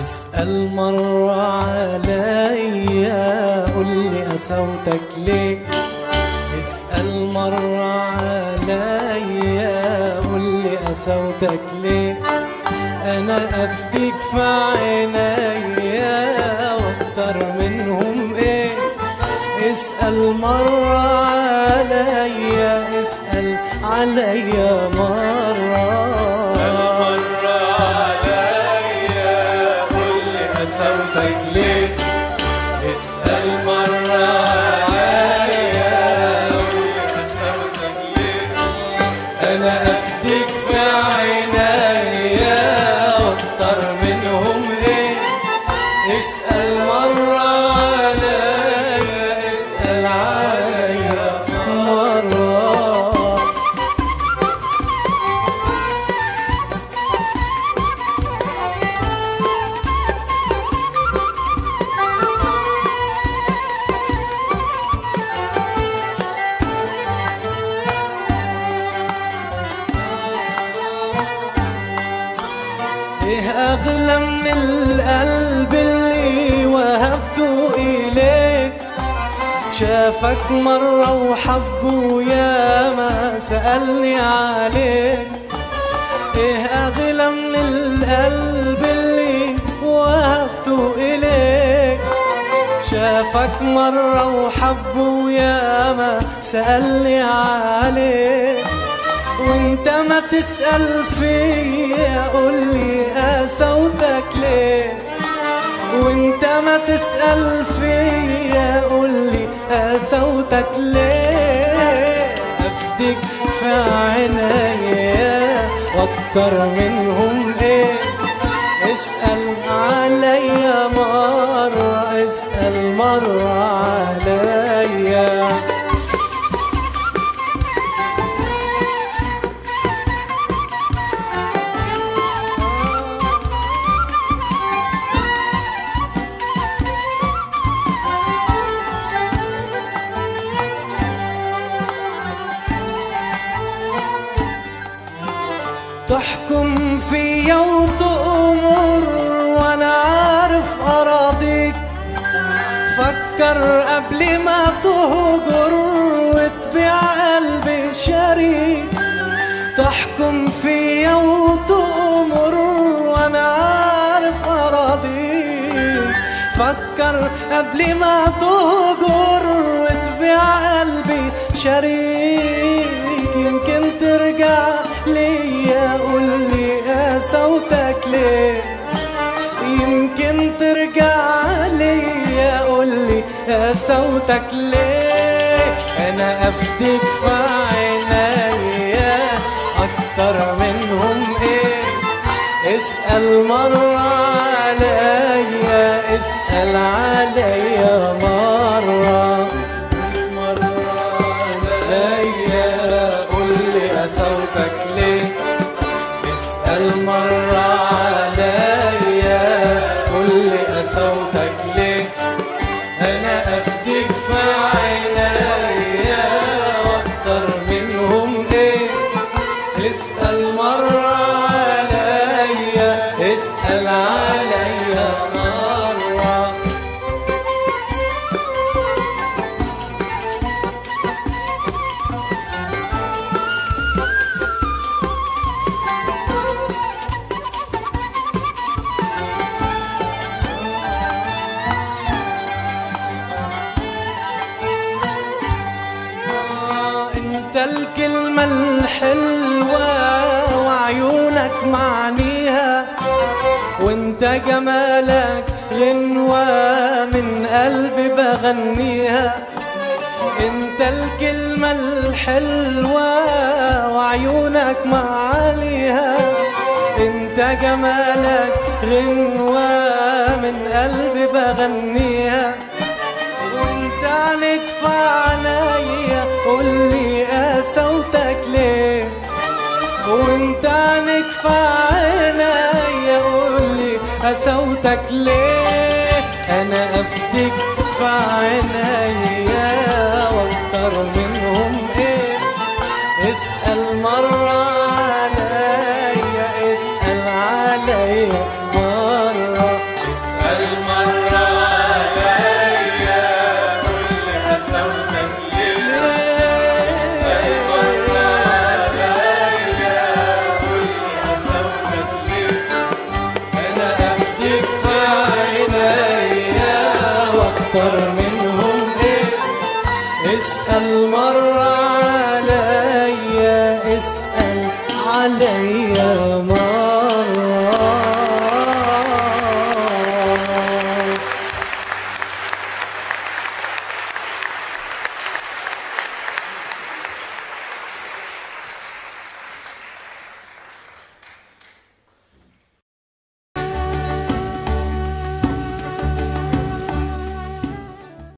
اسأل مرة عليا قول لي قسوتك ليه اسأل مرة عليا قول لي قسوتك ليه أنا أفديك في عينيا وأكتر منهم إيه اسأل مرة عليا اسأل عليا مرة قسوتك ليه اسأل مرة عليا قول لي قسوتك ليه أنا أفديك في عينيا وأكتر منهم إيه اسأل مرة عليا اسأل عليا مرة ايه اغلى من القلب اللي وهبته اليك شافك مرة وحبه يا ما سألني عليك ايه اغلى من القلب اللي وهبته اليك شافك مرة وحبه يا ما سألني عليك وانت ما تسأل فيا قولي قسوتك ليه وانت ما تسأل فيا قولي قسوتك ليه افديك في عينيا واكتر منهم ايه اسأل عليا مرة اسأل مرة عليا تحكم فيا وتأمر وانا عارف اراضيك فكر قبل ما تهجر وتبيع قلبي شريك تحكم فيا وتأمر وانا عارف اراضيك فكر قبل ما تهجر وتبيع قلبي شريك يمكن ترجع ليا قولي قسوتك ليه يمكن ترجع ليا قولي قسوتك ليه انا افديك في عينيا اكتر منهم ايه اسأل مرة عليا اسأل عليا مرة مرة عليا قول لي قسوتك ليه اسأل مرة عليا قول لي قسوتك ليه أنا أفديك في عينيا وأكتر منهم إيه اسأل مرة عليا اسأل عليا مرة انت الكلمة الحلوة وعيونك معنيها وانت جمالك غنوة من قلبي بغنيها انت الكلمة الحلوة وعيونك معانيها انت جمالك غنوة من قلبي بغنيها وانت عليك في عينيا قولي قسوتك ليه وانت عليك في عينيا قولي قسوتك ليه انا افديك في عينيا واكتر منهم ايه اسأل مرة عليا اسأل عليا مرة اخترنا